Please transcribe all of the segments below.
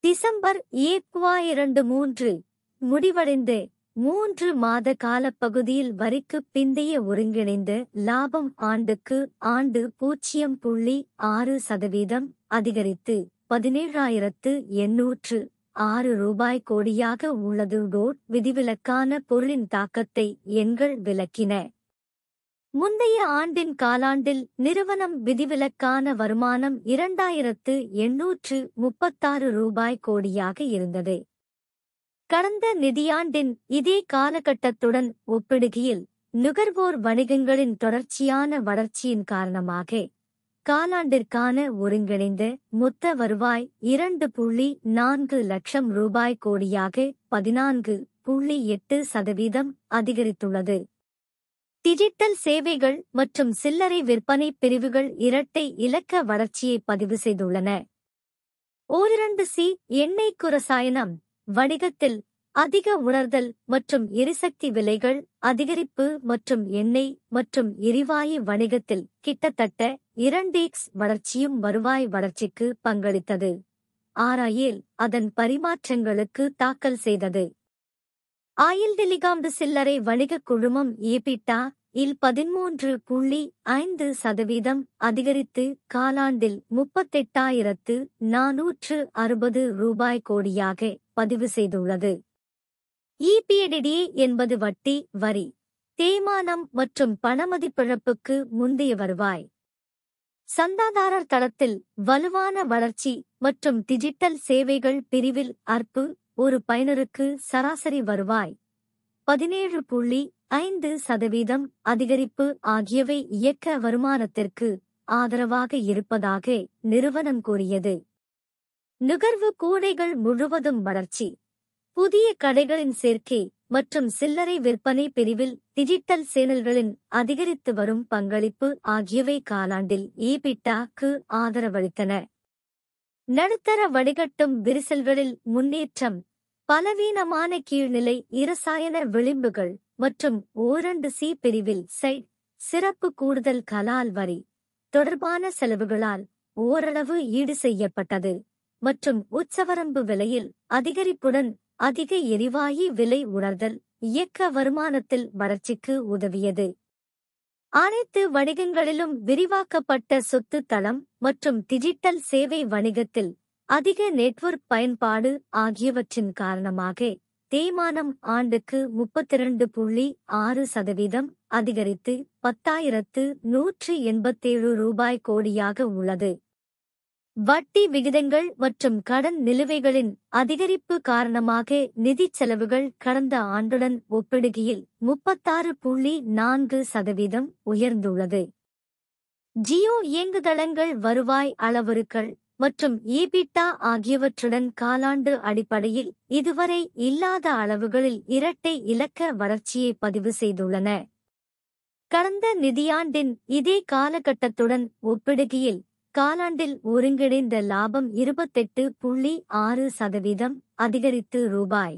December ஏக்வா இரண்டு மூன்று முடிவடைந்து மூன்று மாத காலப்பகுதியில் வரிக்கு பிந்தைய ஒருங்கிணைந்த லாபம் ஆண்டுக்கு ஆண்டு பூஜ்ஜியம் புள்ளி ஆறு சதவீதம் அதிகரித்து பதினேழாயிரத்து எண்ணூற்று ஆறு ரூபாய் கோடியாக உள்ளது டோட் விதிவிலக்கான பொருளின் தாக்கத்தை எண்கள் விளக்கின முந்தைய ஆண்டின் காலாண்டில் நிறுவனம் விதிவிலக்கான வருமானம் இரண்டாயிரத்து எண்ணூற்று முப்பத்தாறு ரூபாய் கோடியாக இருந்தது கடந்த நிதியாண்டின் இதே காலகட்டத்துடன் ஒப்பிடுகையில் நுகர்வோர் வணிகங்களின் தொடர்ச்சியான வளர்ச்சியின் காரணமாக காலாண்டிற்கான ஒருங்கிணைந்த மொத்த வருவாய் இரண்டு புள்ளி நான்கு லட்சம் ரூபாய் கோடியாக பதினான்கு புள்ளி எட்டு சதவீதம் அதிகரித்துள்ளது டிஜிட்டல் சேவைகள் மற்றும் சில்லறை விற்பனை பிரிவுகள் இரட்டை இலக்க வளர்ச்சியை பதிவு செய்துள்ளன ஓரிரண்டு சி எண்ணெய் குரசாயனம் வணிகத்தில் அதிக உணர்தல் மற்றும் எரிசக்தி விலைகள் அதிகரிப்பு மற்றும் எண்ணெய் மற்றும் எரிவாயு வணிகத்தில் கிட்டத்தட்ட இரண்டு எக்ஸ் வளர்ச்சியும் வருவாய் வளர்ச்சிக்கு பங்களித்தது ஆராயில் அதன் பரிமாற்றங்களுக்கு தாக்கல் செய்தது ஆயில் டெலிகாம்டு சில்லறை வணிகக் குழுமம் ஏபிட்டா இல் பதிமூன்று புள்ளி ஐந்து சதவீதம் அதிகரித்து காலாண்டில் முப்பத்தெட்டாயிரத்து நாநூற்று அறுபது ரூபாய் கோடியாக பதிவு செய்துள்ளது இபிஎடிடி என்பது வட்டி வரி தேய்மானம் மற்றும் பணமதிப்பிழப்புக்கு முந்தைய வருவாய் சந்தாதாரர் தளத்தில் வலுவான வளர்ச்சி மற்றும் டிஜிட்டல் சேவைகள் பிரிவில் அற்பு ஒரு பயனருக்கு சராசரி வருவாய் பதினேழு புள்ளி ஐந்து சதவீதம் அதிகரிப்பு ஆகியவை இயக்க வருமானத்திற்கு ஆதரவாக இருப்பதாக நிறுவனம் கூறியது நுகர்வு கூடைகள் முழுவதும் வளர்ச்சி புதிய கடைகளின் சேர்க்கை மற்றும் சில்லறை விற்பனை பிரிவில் டிஜிட்டல் சேனல்களின் அதிகரித்து வரும் பங்களிப்பு ஆகியவை காலாண்டில் ஈபிட்டாக்கு ஆதரவளித்தன நடுத்தர வடிகட்டும் விரிசல்களில் முன்னேற்றம் பலவீனமான கீழ்நிலை இரசாயன விளிம்புகள் மற்றும் ஓரண்டு சி பிரிவில் சைட் சிறப்பு கூடுதல் கலால் வரி தொடர்பான செலவுகளால் ஓரளவு ஈடு செய்யப்பட்டது மற்றும் உச்சவரம்பு விலையில் அதிகரிப்புடன் அதிக எரிவாயு விலை உணர்தல் இயக்க வருமானத்தில் வளர்ச்சிக்கு உதவியது அனைத்து வணிகங்களிலும் விரிவாக்கப்பட்ட சொத்து தளம் மற்றும் டிஜிட்டல் சேவை வணிகத்தில் அதிக நெட்வொர்க் பயன்பாடு ஆகியவற்றின் காரணமாக தேய்மானம் ஆண்டுக்கு முப்பத்திரண்டு புள்ளி ஆறு சதவீதம் அதிகரித்து பத்தாயிரத்து நூற்று எண்பத்தேழு ரூபாய் கோடியாக உள்ளது வட்டி விகிதங்கள் மற்றும் கடன் நிலுவைகளின் அதிகரிப்பு காரணமாக நிதிச் செலவுகள் கடந்த ஆண்டுடன் ஒப்பிடுகையில் முப்பத்தாறு புள்ளி நான்கு சதவீதம் உயர்ந்துள்ளது ஜியோ இயங்குதளங்கள் வருவாய் அளவுருக்கள் மற்றும் ஈபிட்டா ஆகியவற்றுடன் காலாண்டு அடிப்படையில் இதுவரை இல்லாத அளவுகளில் இரட்டை இலக்க வளர்ச்சியை பதிவு செய்துள்ளன கடந்த நிதியாண்டின் இதே காலகட்டத்துடன் ஒப்பிடுகையில் காலாண்டில் ஒருங்கிணைந்த லாபம் இருபத்தெட்டு புள்ளி ஆறு சதவீதம் அதிகரித்து ரூபாய்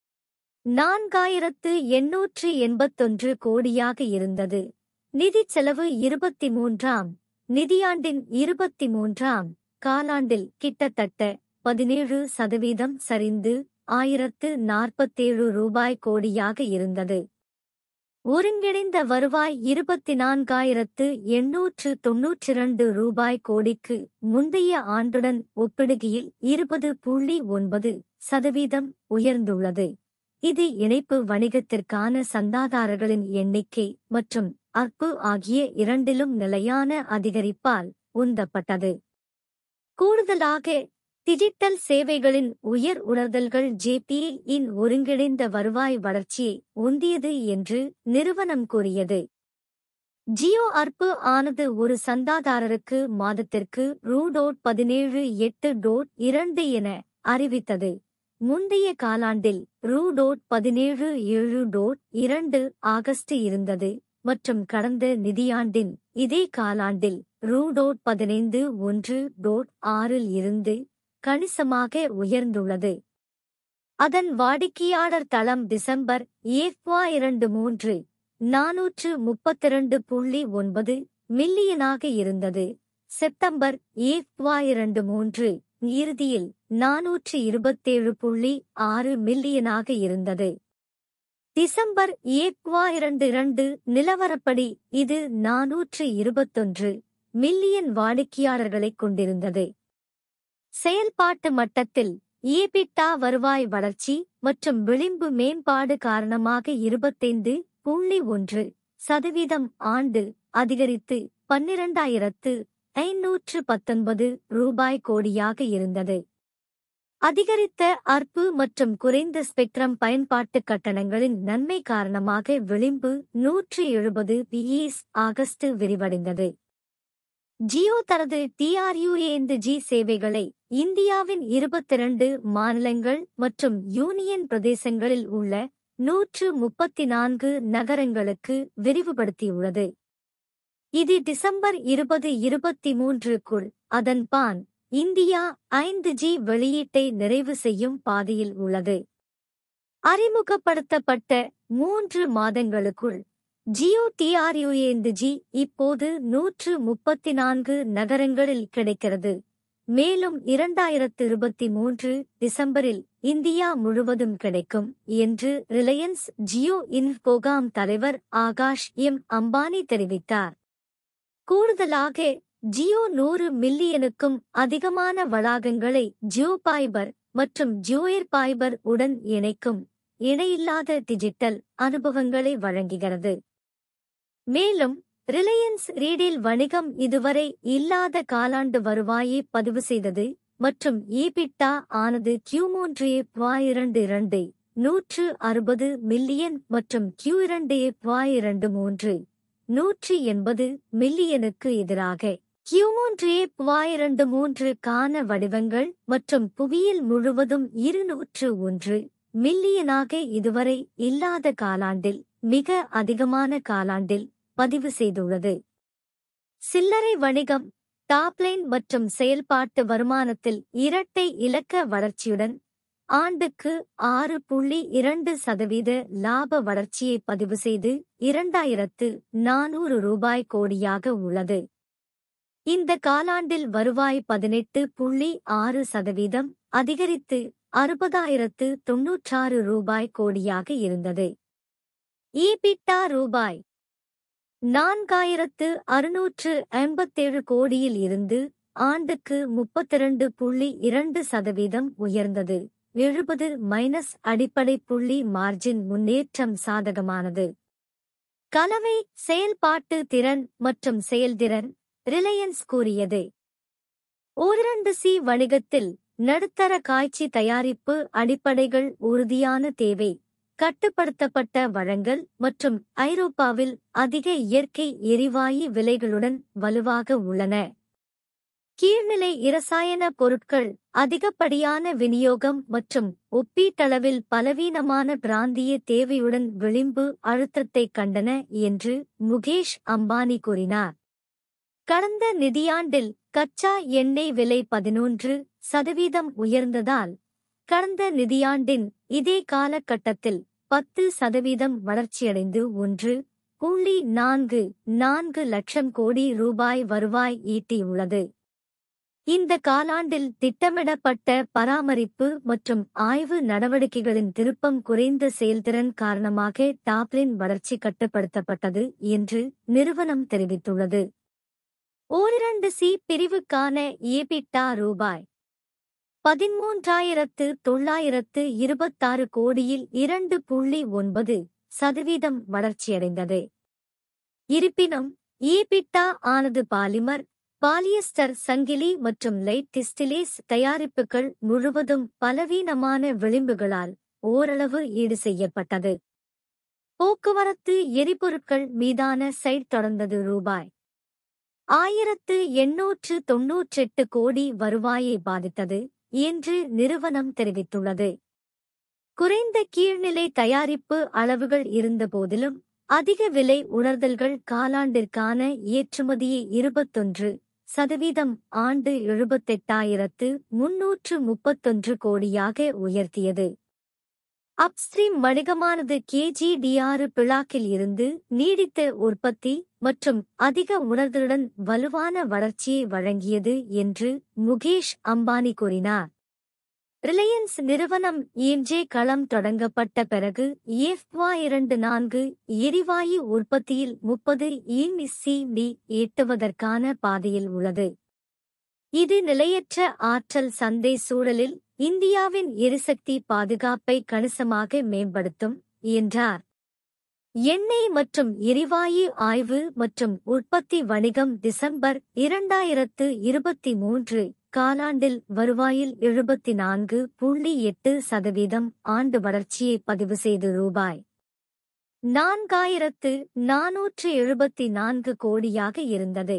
நான்காயிரத்து எண்ணூற்று எண்பத்தொன்று கோடியாக இருந்தது நிதிச் செலவு இருபத்தி மூன்றாம் நிதியாண்டின் இருபத்தி மூன்றாம் காலாண்டில் கிட்டத்தட்ட பதினேழு சதவீதம் சரிந்து ஆயிரத்து நாற்பத்தேழு ரூபாய் கோடியாக இருந்தது ஒருங்கிணைந்த வருவாய் இருபத்தி நான்காயிரத்து எண்ணூற்று தொன்னூற்றிரண்டு ரூபாய் கோடிக்கு முந்தைய ஆண்டுடன் ஒப்பிடுகையில் இருபது புள்ளி ஒன்பது சதவீதம் உயர்ந்துள்ளது இது இணைப்பு வணிகத்திற்கான சந்தாதாரர்களின் எண்ணிக்கை மற்றும் அற்பு ஆகிய இரண்டிலும் நிலையான அதிகரிப்பால் உந்தப்பட்டது கூடுதலாக டிஜிட்டல் சேவைகளின் உயர் உணர்தல்கள் ஜேபி இன் ஒருங்கிணைந்த வருவாய் வளர்ச்சியை உந்தியது என்று நிறுவனம் கூறியது ஜியோ அற்பு ஆனது ஒரு சந்தாதாரருக்கு மாதத்திற்கு ரூ டோட் பதினேழு எட்டு டோட் இரண்டு என அறிவித்தது முந்தைய காலாண்டில் ரூ டோட் பதினேழு ஏழு டோட் இரண்டு ஆகஸ்ட் இருந்தது மற்றும் கடந்த நிதியாண்டின் இதே காலாண்டில் ரூ டோட் பதினைந்து ஒன்று டோட் ஆறில் இருந்து கணிசமாக உயர்ந்துள்ளது அதன் வாடிக்கையாளர் தளம் டிசம்பர் ஏஃப்வா இரண்டு மூன்று நாநூற்று முப்பத்திரண்டு புள்ளி ஒன்பது மில்லியனாக இருந்தது செப்டம்பர் ஏஃப்வா இரண்டு மூன்று இறுதியில் நாநூற்று இருபத்தேழு புள்ளி ஆறு மில்லியனாக இருந்தது டிசம்பர் ஏக்வா இரண்டு இரண்டு நிலவரப்படி இது நாநூற்று இருபத்தொன்று மில்லியன் வாடிக்கையாளர்களைக் கொண்டிருந்தது செயல்பாட்டு மட்டத்தில் ஈபிட்டா வருவாய் வளர்ச்சி மற்றும் விளிம்பு மேம்பாடு காரணமாக இருபத்தைந்து புள்ளி ஒன்று சதவீதம் ஆண்டு அதிகரித்து பன்னிரண்டாயிரத்து ஐநூற்று பத்தொன்பது ரூபாய் கோடியாக இருந்தது அதிகரித்த அற்பு மற்றும் குறைந்த ஸ்பெக்ட்ரம் பயன்பாட்டு கட்டணங்களின் நன்மை காரணமாக விளிம்பு நூற்றி எழுபது பிஇஸ் ஆகஸ்ட் விரிவடைந்தது ஜியோ தனது டிஆர்யூஏந்து ஜி சேவைகளை இந்தியாவின் இருபத்திரண்டு மாநிலங்கள் மற்றும் யூனியன் பிரதேசங்களில் உள்ள நூற்று முப்பத்தி நான்கு நகரங்களுக்கு விரிவுபடுத்தியுள்ளது இது டிசம்பர் இருபது இருபத்தி மூன்றுக்குள் அதன் பான் இந்தியா ஐந்து ஜி வெளியீட்டை நிறைவு செய்யும் பாதையில் உள்ளது அறிமுகப்படுத்தப்பட்ட மூன்று மாதங்களுக்குள் ஜியோ டிஆர்யூஏந்து ஜி இப்போது நூற்று முப்பத்தி நான்கு நகரங்களில் கிடைக்கிறது மேலும் இரண்டாயிரத்து இருபத்தி மூன்று டிசம்பரில் இந்தியா முழுவதும் கிடைக்கும் என்று ரிலையன்ஸ் ஜியோ இன்ஃபோகாம் தலைவர் ஆகாஷ் எம் அம்பானி தெரிவித்தார் கூடுதலாக ஜியோ நூறு மில்லியனுக்கும் அதிகமான வளாகங்களை ஜியோ பைபர் மற்றும் ஜியோயர் பைபர் உடன் இணைக்கும் இணையில்லாத டிஜிட்டல் அனுபவங்களை வழங்குகிறது மேலும் ரிலையன்ஸ் ரீடில் வணிகம் இதுவரை இல்லாத காலாண்டு வருவாயை பதிவு செய்தது மற்றும் ஈபிட்டா ஆனது கியூ மூன்று இரண்டு இரண்டு நூற்று அறுபது மில்லியன் மற்றும் கியூ இரண்டு இரண்டு மூன்று நூற்றி எண்பது மில்லியனுக்கு எதிராக கியூ மூன்று இரண்டு மூன்று கான வடிவங்கள் மற்றும் புவியியல் முழுவதும் இருநூற்று ஒன்று மில்லியனாக இதுவரை இல்லாத காலாண்டில் மிக அதிகமான காலாண்டில் பதிவு செய்துள்ளது சில்லறை வணிகம் டாப்லைன் மற்றும் செயல்பாட்டு வருமானத்தில் இரட்டை இலக்க வளர்ச்சியுடன் ஆண்டுக்கு ஆறு புள்ளி இரண்டு சதவீத லாப வளர்ச்சியை பதிவு செய்து இரண்டாயிரத்து நானூறு ரூபாய் கோடியாக உள்ளது இந்த காலாண்டில் வருவாய் பதினெட்டு புள்ளி ஆறு சதவீதம் அதிகரித்து அறுபதாயிரத்து தொன்னூற்றாறு ரூபாய் கோடியாக இருந்தது ஈபிட்டா ரூபாய் நான்காயிரத்து அறுநூற்று ஐம்பத்தேழு கோடியில் இருந்து ஆண்டுக்கு முப்பத்திரண்டு புள்ளி இரண்டு சதவீதம் உயர்ந்தது எழுபது மைனஸ் அடிப்படை புள்ளி மார்ஜின் முன்னேற்றம் சாதகமானது கலவை செயல்பாட்டு திறன் மற்றும் செயல்திறன் ரிலையன்ஸ் கூறியது ஓரிரண்டு சி வணிகத்தில் நடுத்தர காய்ச்சி தயாரிப்பு அடிப்படைகள் உறுதியான தேவை கட்டுப்படுத்தப்பட்ட வழங்கல் மற்றும் ஐரோப்பாவில் அதிக இயற்கை எரிவாயு விலைகளுடன் வலுவாக உள்ளன கீழ்நிலை இரசாயன பொருட்கள் அதிகப்படியான விநியோகம் மற்றும் ஒப்பீட்டளவில் பலவீனமான பிராந்திய தேவையுடன் விளிம்பு அழுத்தத்தை கண்டன என்று முகேஷ் அம்பானி கூறினார் கடந்த நிதியாண்டில் கச்சா எண்ணெய் விலை பதினொன்று சதவீதம் உயர்ந்ததால் கடந்த நிதியாண்டின் இதே காலகட்டத்தில் பத்து சதவீதம் வளர்ச்சியடைந்து ஒன்று புள்ளி நான்கு நான்கு லட்சம் கோடி ரூபாய் வருவாய் ஈட்டியுள்ளது இந்த காலாண்டில் திட்டமிடப்பட்ட பராமரிப்பு மற்றும் ஆய்வு நடவடிக்கைகளின் திருப்பம் குறைந்த செயல்திறன் காரணமாக டாப்லின் வளர்ச்சி கட்டுப்படுத்தப்பட்டது என்று நிறுவனம் தெரிவித்துள்ளது ஓரிரண்டு சி பிரிவுக்கான ஏபிட்டா ரூபாய் பதிமூன்றாயிரத்து தொள்ளாயிரத்து இருபத்தாறு கோடியில் இரண்டு புள்ளி ஒன்பது சதவீதம் வளர்ச்சியடைந்தது இருப்பினும் ஈபிட்டா ஆனது பாலிமர் பாலியஸ்டர் சங்கிலி மற்றும் லைட் டிஸ்டிலேஸ் தயாரிப்புகள் முழுவதும் பலவீனமான விளிம்புகளால் ஓரளவு ஈடு செய்யப்பட்டது போக்குவரத்து எரிபொருட்கள் மீதான சைட் தொடர்ந்தது ரூபாய் ஆயிரத்து எண்ணூற்று தொன்னூற்றெட்டு கோடி வருவாயை பாதித்தது என்று நிறுவனம் தெரிவித்துள்ளது குறைந்த கீழ்நிலை தயாரிப்பு அளவுகள் இருந்தபோதிலும் அதிக விலை உணர்தல்கள் காலாண்டிற்கான ஏற்றுமதியை இருபத்தொன்று சதவீதம் ஆண்டு எழுபத்தெட்டாயிரத்து முன்னூற்று முப்பத்தொன்று கோடியாக உயர்த்தியது அப்ஸ்ட்ரீம் வணிகமானது கேஜிடிஆறு பிளாக்கில் இருந்து நீடித்த உற்பத்தி மற்றும் அதிக உணர்தலுடன் வலுவான வளர்ச்சியை வழங்கியது என்று முகேஷ் அம்பானி கூறினார் ரிலையன்ஸ் நிறுவனம் இன்றே களம் தொடங்கப்பட்ட பிறகு எஃப்வா இரண்டு நான்கு எரிவாயு உற்பத்தியில் முப்பது டி எட்டுவதற்கான பாதையில் உள்ளது இது நிலையற்ற ஆற்றல் சந்தை சூழலில் இந்தியாவின் எரிசக்தி பாதுகாப்பை கணிசமாக மேம்படுத்தும் என்றார் எண்ணெய் மற்றும் எரிவாயு ஆய்வு மற்றும் உற்பத்தி வணிகம் டிசம்பர் இரண்டாயிரத்து இருபத்தி மூன்று காலாண்டில் வருவாயில் எழுபத்தி நான்கு புள்ளி எட்டு சதவீதம் ஆண்டு வளர்ச்சியை பதிவு செய்து ரூபாய் நான்காயிரத்து நாநூற்று எழுபத்தி நான்கு கோடியாக இருந்தது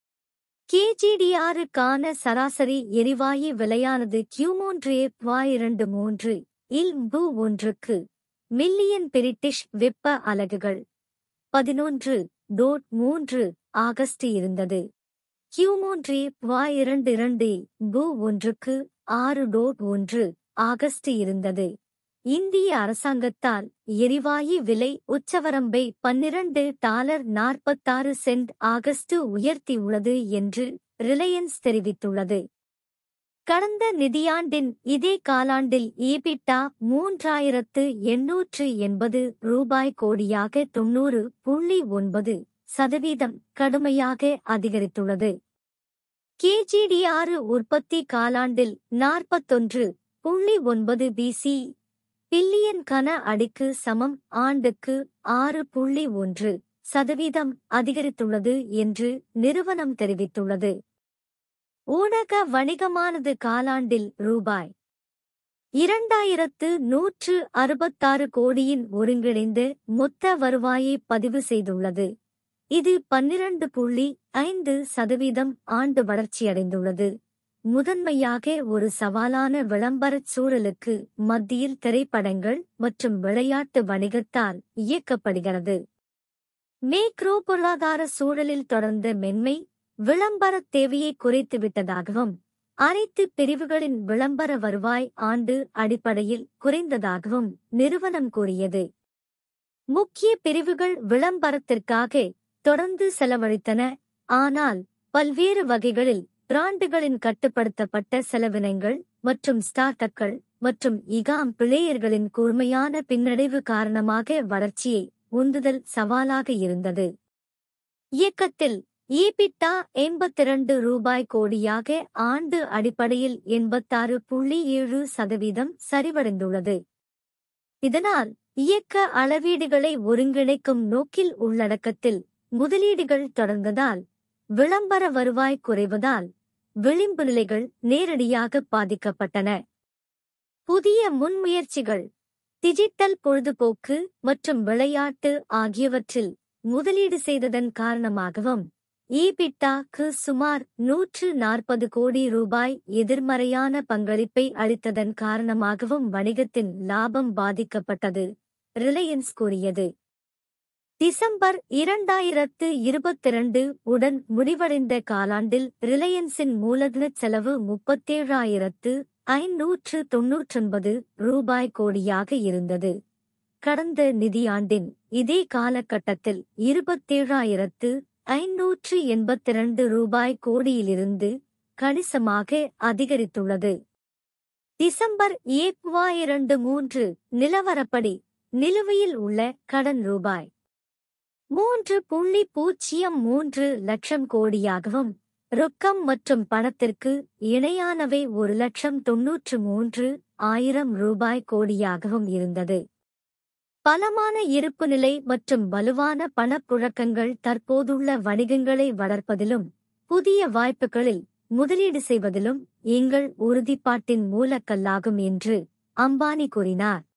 கேஜிடிஆருக்கான சராசரி எரிவாயு விலையானது கியூ மூன்று இரண்டு மூன்று இல் பு ஒன்றுக்கு மில்லியன் பிரிட்டிஷ் வெப்ப அலகுகள் பதினொன்று டோட் மூன்று ஆகஸ்ட் இருந்தது கியூ மூன்று இரண்டு இரண்டு பு ஒன்றுக்கு ஆறு டோட் ஒன்று ஆகஸ்ட் இருந்தது இந்திய அரசாங்கத்தால் எரிவாயு விலை உச்சவரம்பை பன்னிரண்டு டாலர் நாற்பத்தாறு சென்ட் ஆகஸ்ட் உயர்த்தியுள்ளது என்று ரிலையன்ஸ் தெரிவித்துள்ளது கடந்த நிதியாண்டின் இதே காலாண்டில் ஈபிட்டா மூன்றாயிரத்து எண்ணூற்று எண்பது ரூபாய் கோடியாக தொன்னூறு புள்ளி ஒன்பது சதவீதம் கடுமையாக அதிகரித்துள்ளது கேஜிடிஆறு உற்பத்தி காலாண்டில் நாற்பத்தொன்று புள்ளி ஒன்பது பிசி பில்லியன் கன அடிக்கு சமம் ஆண்டுக்கு ஆறு புள்ளி ஒன்று சதவீதம் அதிகரித்துள்ளது என்று நிறுவனம் தெரிவித்துள்ளது ஊடக வணிகமானது காலாண்டில் ரூபாய் இரண்டாயிரத்து நூற்று அறுபத்தாறு கோடியின் ஒருங்கிணைந்த மொத்த வருவாயை பதிவு செய்துள்ளது இது பன்னிரண்டு புள்ளி ஐந்து சதவீதம் ஆண்டு வளர்ச்சியடைந்துள்ளது முதன்மையாக ஒரு சவாலான விளம்பரச் சூழலுக்கு மத்தியில் திரைப்படங்கள் மற்றும் விளையாட்டு வணிகத்தால் இயக்கப்படுகிறது மேக்ரோ பொருளாதார சூழலில் தொடர்ந்த மென்மை விளம்பரத் தேவையை குறைத்துவிட்டதாகவும் அனைத்து பிரிவுகளின் விளம்பர வருவாய் ஆண்டு அடிப்படையில் குறைந்ததாகவும் நிறுவனம் கூறியது முக்கிய பிரிவுகள் விளம்பரத்திற்காக தொடர்ந்து செலவழித்தன ஆனால் பல்வேறு வகைகளில் பிராண்டுகளின் கட்டுப்படுத்தப்பட்ட செலவினங்கள் மற்றும் ஸ்டார்ட் மற்றும் இகாம் பிளேயர்களின் கூர்மையான பின்னடைவு காரணமாக வளர்ச்சியை உந்துதல் சவாலாக இருந்தது இயக்கத்தில் ஈபிட்டா எண்பத்திரண்டு ரூபாய் கோடியாக ஆண்டு அடிப்படையில் எண்பத்தாறு புள்ளி ஏழு சதவீதம் சரிவடைந்துள்ளது இதனால் இயக்க அளவீடுகளை ஒருங்கிணைக்கும் நோக்கில் உள்ளடக்கத்தில் முதலீடுகள் தொடர்ந்ததால் விளம்பர வருவாய் குறைவதால் விளிம்பு நிலைகள் நேரடியாக பாதிக்கப்பட்டன புதிய முன்முயற்சிகள் டிஜிட்டல் பொழுதுபோக்கு மற்றும் விளையாட்டு ஆகியவற்றில் முதலீடு செய்ததன் காரணமாகவும் ஈபிட்டாக்கு சுமார் நூற்று நாற்பது கோடி ரூபாய் எதிர்மறையான பங்களிப்பை அளித்ததன் காரணமாகவும் வணிகத்தின் லாபம் பாதிக்கப்பட்டது ரிலையன்ஸ் கூறியது டிசம்பர் இரண்டாயிரத்து இருபத்திரண்டு உடன் முடிவடைந்த காலாண்டில் ரிலையன்ஸின் மூலதனச் செலவு முப்பத்தேழாயிரத்து ஐநூற்று தொன்னூற்றொன்பது ரூபாய் கோடியாக இருந்தது கடந்த நிதியாண்டின் இதே காலகட்டத்தில் இருபத்தேழாயிரத்து ஐநூற்று எண்பத்திரண்டு ரூபாய் கோடியிலிருந்து கணிசமாக அதிகரித்துள்ளது டிசம்பர் இரண்டு மூன்று நிலவரப்படி நிலுவையில் உள்ள கடன் ரூபாய் மூன்று புள்ளி பூஜ்ஜியம் மூன்று லட்சம் கோடியாகவும் ரொக்கம் மற்றும் பணத்திற்கு இணையானவை ஒரு லட்சம் தொன்னூற்று மூன்று ஆயிரம் ரூபாய் கோடியாகவும் இருந்தது பலமான இருப்பு நிலை மற்றும் வலுவான பணப்புழக்கங்கள் தற்போதுள்ள வணிகங்களை வளர்ப்பதிலும் புதிய வாய்ப்புகளில் முதலீடு செய்வதிலும் எங்கள் உறுதிப்பாட்டின் மூலக்கல்லாகும் என்று அம்பானி கூறினார்